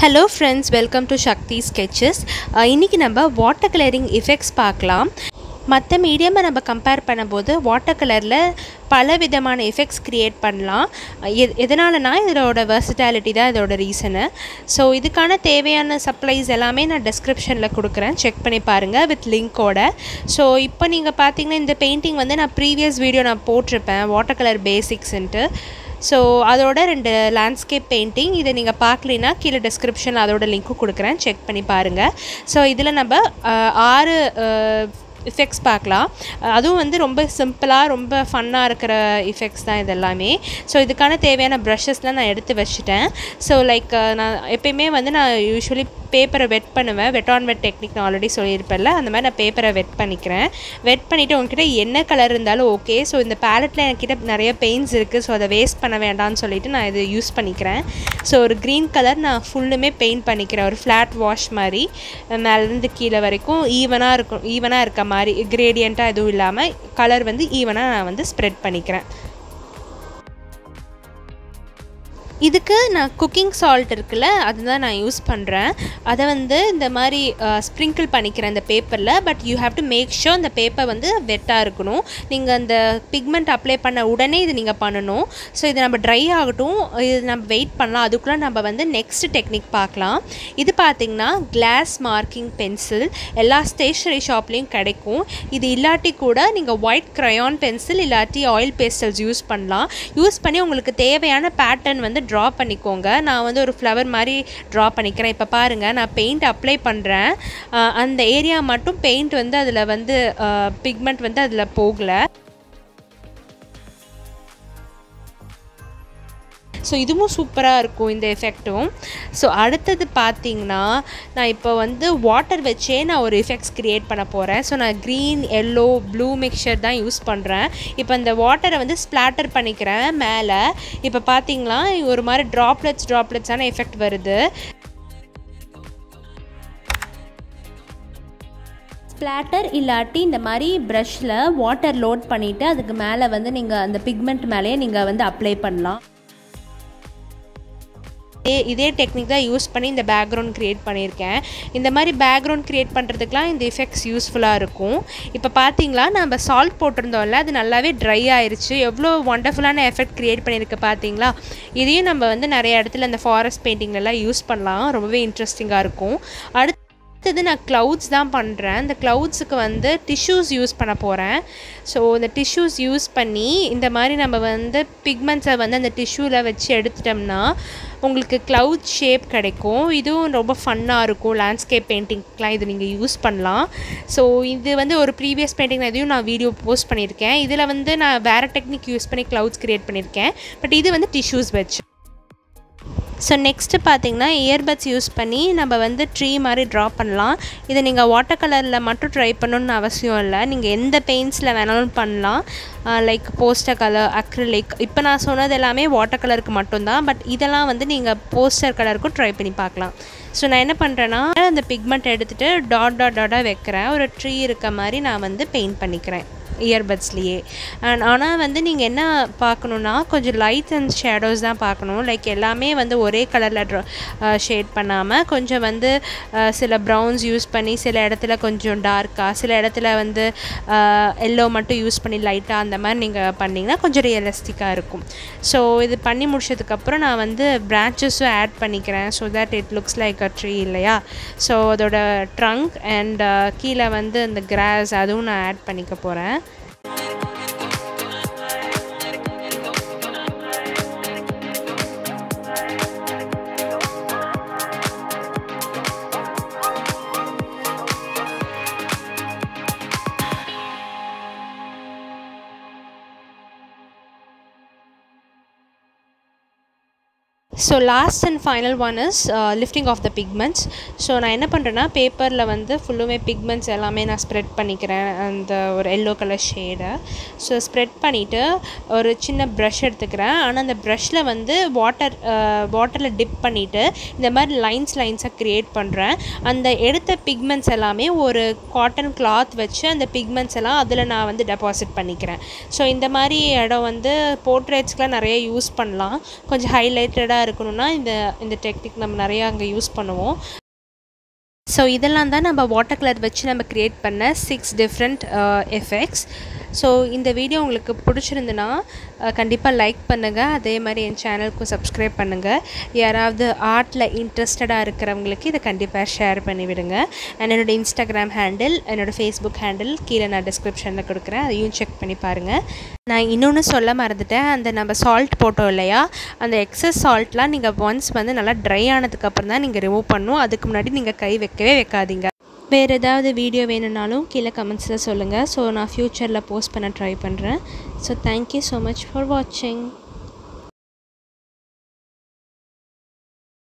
hello friends welcome to Shakti sketches இன்றைக்கி நம்ம water colouring effects பார்க்கலாம் மற்ற மீடியமை நம்ம கம்பேர் பண்ணும்போது வாட்டர் கலரில் பல விதமான எஃபெக்ட்ஸ் க்ரியேட் பண்ணலாம் எது எதனாலனா இதோட வெர்சிட்டாலிட்டி தான் இதோட ரீசனு ஸோ இதுக்கான தேவையான சப்ளைஸ் எல்லாமே நான் டிஸ்கிரிப்ஷனில் கொடுக்குறேன் செக் பண்ணி பாருங்கள் வித் லிங்க்கோட ஸோ இப்போ நீங்கள் பார்த்தீங்கன்னா இந்த பெயிண்டிங் வந்து நான் ப்ரீவியஸ் வீடியோ நான் போட்டிருப்பேன் வாட்டர் கலர் பேசிக்ஸ்ன்ட்டு ஸோ அதோட ரெண்டு லேண்ட்ஸ்கேப் பெயிண்டிங் இதை நீங்கள் பார்க்கலினா கீழே டிஸ்கிரிப்ஷனில் அதோட லிங்க்கும் கொடுக்குறேன் செக் பண்ணி பாருங்கள் ஸோ இதில் நம்ம அஹ், ஆறு எஃபெக்ட்ஸ் பார்க்கலாம் அஹ், அதுவும் வந்து ரொம்ப சிம்பிளாக ரொம்ப ஃபன்னாக இருக்கிற எஃபெக்ட்ஸ் தான் இது எல்லாமே ஸோ இதுக்கான தேவையான ப்ரஷஸ்லாம் நான் எடுத்து வச்சுட்டேன் ஸோ லைக் நான் எப்பயுமே வந்து நான் யூஸ்வலி பேப்பரை வெட் பண்ணுவேன் வெட் ஆன் வெட் டெக்னிக் நான் ஆல்ரெடி சொல்லியிருப்பேன்ல அந்த மாதிரி நான் பேப்பரை வெட் பண்ணிக்கிறேன் வெட் பண்ணிவிட்டு உங்ககிட்ட என்ன கலர் இருந்தாலும் ஓகே ஸோ இந்த பேலட்டில் என்கிட்ட நிறைய பெயிண்ட்ஸ் இருக்குது ஸோ அதை வேஸ்ட் பண்ண வேண்டாம்னு சொல்லிட்டு நான் இது யூஸ் பண்ணிக்கிறேன் ஸோ ஒரு க்ரீன் கலர் நான் ஃபுல்லுமே பெயிண்ட் பண்ணிக்கிறேன் ஒரு ஃப்ளாட் வாஷ் மாதிரி மேலேருந்து கீழே வரைக்கும் ஈவனாக இருக்கும் ஈவனாக இருக்க மாதிரி கிரேடியண்ட்டாக எதுவும் இல்லாமல் கலர் வந்து ஈவனாக நான் வந்து ஸ்ப்ரெட் பண்ணிக்கிறேன் இதுக்கு நான் குக்கிங் சால்ட் இருக்குல்ல அதுதான் நான் யூஸ் பண்ணுறேன் அதை வந்து இந்த மாதிரி ஸ்ப்ரிங்கிள் பண்ணிக்கிறேன் இந்த பேப்பரில் but you have to make sure இந்த பேப்பர் வந்து வெட்டாக இருக்கணும் நீங்கள் அந்த பிக்மெண்ட் அப்ளை பண்ண உடனே இது நீங்கள் பண்ணணும் ஸோ இது நம்ம ட்ரை ஆகட்டும் இது நம்ம வெயிட் பண்ணலாம் அதுக்குள்ளே நம்ம வந்து நெக்ஸ்ட் டெக்னிக் பார்க்கலாம் இது பார்த்திங்கன்னா கிளாஸ் மார்க்கிங் பென்சில் எல்லா ஸ்டேஷ்னரி ஷாப்லேயும் கிடைக்கும் இது இல்லாட்டி கூட நீங்கள் ஒயிட் க்ரையான் பென்சில் இல்லாட்டி ஆயில் பேஸ்டல்ஸ் யூஸ் பண்ணலாம் யூஸ் பண்ணி உங்களுக்கு தேவையான பேட்டர்ன் வந்து ட்ரா பண்ணிக்கோங்க நான் வந்து ஒரு ஃப்ளவர் மாதிரி ட்ரா பண்ணிக்கிறேன் இப்போ பாருங்கள் நான் பெயிண்ட் அப்ளை பண்ணுறேன் அந்த ஏரியா மட்டும் பெயிண்ட் வந்து அதில் வந்து பிக்மெண்ட் வந்து அதில் போகலை ஸோ இதுவும் சூப்பராக இருக்கும் இந்த எஃபெக்ட்டும் ஸோ அடுத்தது பார்த்தீங்கன்னா நான் இப்போ வந்து வாட்டர் வச்சே நான் ஒரு எஃபெக்ட்ஸ் க்ரியேட் பண்ண போகிறேன் ஸோ நான் க்ரீன் எல்லோ ப்ளூ மிக்சர் தான் யூஸ் பண்ணுறேன் இப்போ இந்த வாட்டரை வந்து ஸ்ப்ளாட்டர் பண்ணிக்கிறேன் மேலே இப்போ பார்த்தீங்களா ஒரு மாதிரி ட்ராப்லெட்ஸ் ட்ராப்லெட்ஸான எஃபெக்ட் வருது ஸ்ப்ளாட்டர் இல்லாட்டி இந்த மாதிரி ப்ரஷில் வாட்டர் லோட் பண்ணிவிட்டு அதுக்கு மேலே வந்து நீங்கள் அந்த பிக்மெண்ட் மேலேயே நீங்கள் வந்து அப்ளை பண்ணலாம் இதே இதே டெக்னிக் தான் யூஸ் பண்ணி இந்த பேக்ரவுண்ட் க்ரியேட் பண்ணியிருக்கேன் இந்த மாதிரி பேக்ரவுண்ட் க்ரியேட் பண்ணுறதுக்குலாம் இந்த எஃபெக்ட்ஸ் யூஸ்ஃபுல்லாக இருக்கும் இப்போ பார்த்தீங்களா நம்ம சால்ட் போட்டிருந்தோம்ல அது நல்லாவே ட்ரை ஆயிருச்சு எவ்வளோ ஒண்டர்ஃபுல்லான எஃபெக்ட் க்ரியேட் பண்ணியிருக்கு பார்த்தீங்களா இதையும் நம்ம வந்து நிறைய இடத்துல இந்த ஃபாரஸ்ட் பெயிண்டிங்லலாம் யூஸ் பண்ணலாம் ரொம்பவே இன்ட்ரெஸ்டிங்காக இருக்கும் அடுத்து அடுத்தது நான் க்ளவுட்ஸ் தான் பண்ணுறேன் இந்த க்ளவுட்ஸுக்கு வந்து டிஷ்யூஸ் யூஸ் பண்ண போகிறேன் ஸோ இந்த டிஷ்யூஸ் யூஸ் பண்ணி இந்த மாதிரி நம்ம வந்து பிக்மெண்ட்ஸை வந்து அந்த டிஷ்யூவில் வச்சு எடுத்துட்டோம்னா உங்களுக்கு க்ளவுட் ஷேப் கிடைக்கும் இதுவும் ரொம்ப ஃபன்னாக இருக்கும் லேண்ட்ஸ்கேப் பெயிண்டிங்க்கெலாம் இது நீங்கள் யூஸ் பண்ணலாம் ஸோ இது வந்து ஒரு ப்ரீவியஸ் பெயிண்டிங் இதையும் நான் வீடியோ போஸ்ட் பண்ணியிருக்கேன் இதில் வந்து நான் வேறு டெக்னிக் யூஸ் பண்ணி க்ளவுட்ஸ் க்ரியேட் பண்ணியிருக்கேன் பட் இது வந்து டிஷ்யூஸ் வச்சு ஸோ நெக்ஸ்ட்டு பார்த்தீங்கன்னா இயர்பட்ஸ் யூஸ் பண்ணி நம்ம வந்து ட்ரீ மாதிரி ட்ரா பண்ணலாம் இதை நீங்கள் வாட்டர் கலரில் மட்டும் ட்ரை பண்ணணுன்னு அவசியம் இல்லை நீங்கள் எந்த பெயிண்ட்ஸில் வேணாலும் பண்ணலாம் லைக் போஸ்டர் கலர் அக்ரிலிக் இப்போ நான் சொன்னது எல்லாமே வாட்டர் கலருக்கு மட்டும்தான் பட் இதெல்லாம் வந்து நீங்கள் போஸ்டர் கலருக்கும் ட்ரை பண்ணி பார்க்கலாம் ஸோ நான் என்ன பண்ணுறேன்னா அந்த பிக்மெண்ட் எடுத்துகிட்டு டாட் டாட் டாட்டாக வைக்கிறேன் ஒரு ட்ரீ இருக்க மாதிரி நான் வந்து பெயிண்ட் பண்ணிக்கிறேன் இயர்பட்ஸ்லேயே அண்ட் ஆனால் வந்து நீங்கள் என்ன பார்க்கணுன்னா கொஞ்சம் லைட் அண்ட் ஷேடோஸ் தான் பார்க்கணும் லைக் எல்லாமே வந்து ஒரே கலரில் ட்ரா ஷேட் பண்ணாமல் கொஞ்சம் வந்து அஹ், சில ப்ரௌன்ஸ் யூஸ் பண்ணி சில இடத்துல கொஞ்சம் டார்க்காக சில இடத்துல வந்து எல்லோ மட்டும் யூஸ் பண்ணி லைட்டாக அந்த மாதிரி நீங்கள் பண்ணிங்கன்னா கொஞ்சம் ரியலிஸ்டிக்காக இருக்கும் ஸோ இது பண்ணி முடிச்சதுக்கப்புறம் நான் வந்து பிரான்ச்சஸும் ஆட் பண்ணிக்கிறேன் so that it looks like a tree இல்லையா ஸோ அதோட ட்ரங்க் அண்ட் கீழே வந்து அந்த கிராஸ் அதுவும் நான் ஆட் பண்ணிக்க போகிறேன் so last and final one is lifting off the pigments so நான் என்ன பண்ணுறேன்னா பேப்பரில் வந்து ஃபுல்லுமே பிக்மெண்ட்ஸ் எல்லாமே நான் ஸ்ப்ரெட் பண்ணிக்கிறேன் அந்த ஒரு எல்லோ கலர் ஷேடை ஸோ ஸ்ப்ரெட் பண்ணிவிட்டு ஒரு சின்ன ப்ரஷ் எடுத்துக்கிறேன் ஆனால் அந்த ப்ரஷ்ஷில் வந்து வாட்டர் வாட்டரில் டிப் பண்ணிவிட்டு இந்த மாதிரி லைன்ஸ் லைன்ஸாக க்ரியேட் பண்ணுறேன் அந்த எடுத்த பிக்மெண்ட்ஸ் எல்லாமே ஒரு காட்டன் கிளாத் வச்சு அந்த பிக்மெண்ட்ஸ் எல்லாம் அதில் நான் வந்து டெபாசிட் பண்ணிக்கிறேன் ஸோ இந்த மாதிரி இடம் வந்து போர்ட்ரேட்ஸ்க்கெலாம் நிறைய யூஸ் பண்ணலாம் கொஞ்சம் ஹைலைட்டடாக இருக்கும் இருக்கணும்னா இந்த இந்த டெக்னிக் நம்ம நிறையா அங்கே யூஸ் பண்ணுவோம் ஸோ இதெல்லாம் தான் நம்ம வாட்டர் கலர் வச்சு நம்ம க்ரியேட் பண்ண சிக்ஸ் டிஃப்ரெண்ட் எஃபெக்ட்ஸ் ஸோ இந்த வீடியோ உங்களுக்கு பிடிச்சிருந்துன்னா கண்டிப்பாக லைக் பண்ணுங்கள் அதே மாதிரி என் சேனலுக்கும் சப்ஸ்கிரைப் பண்ணுங்கள் யாராவது ஆர்ட்டில் இன்ட்ரெஸ்டடாக இருக்கிறவங்களுக்கு இதை கண்டிப்பாக ஷேர் பண்ணிவிடுங்க அண்ட் என்னோடய இன்ஸ்டாகிராம் ஹேண்டில் என்னோடய ஃபேஸ்புக் ஹேண்டில் கீழே நான் டிஸ்கிரிப்ஷனில் கொடுக்குறேன் அதையும் செக் பண்ணி பாருங்கள் நான் இன்னொன்று சொல்ல மறந்துட்டேன் அந்த நம்ம சால்ட் போட்டோம் இல்லையா அந்த எக்ஸஸ் சால்ட்லாம் நீங்கள் ஒன்ஸ் வந்து நல்லா ட்ரை ஆனதுக்கப்புறம் தான் நீங்கள் ரிமூவ் பண்ணணும் அதுக்கு முன்னாடி நீங்கள் கை வைக்கவே வைக்காதீங்க வேறு ஏதாவது வீடியோ வேணும்னாலும் கீழே கமெண்ட்ஸில் சொல்லுங்கள் ஸோ நான் ஃப்யூச்சரில் போஸ்ட் பண்ண ட்ரை பண்ணுறேன் so thank you so much for வாட்சிங்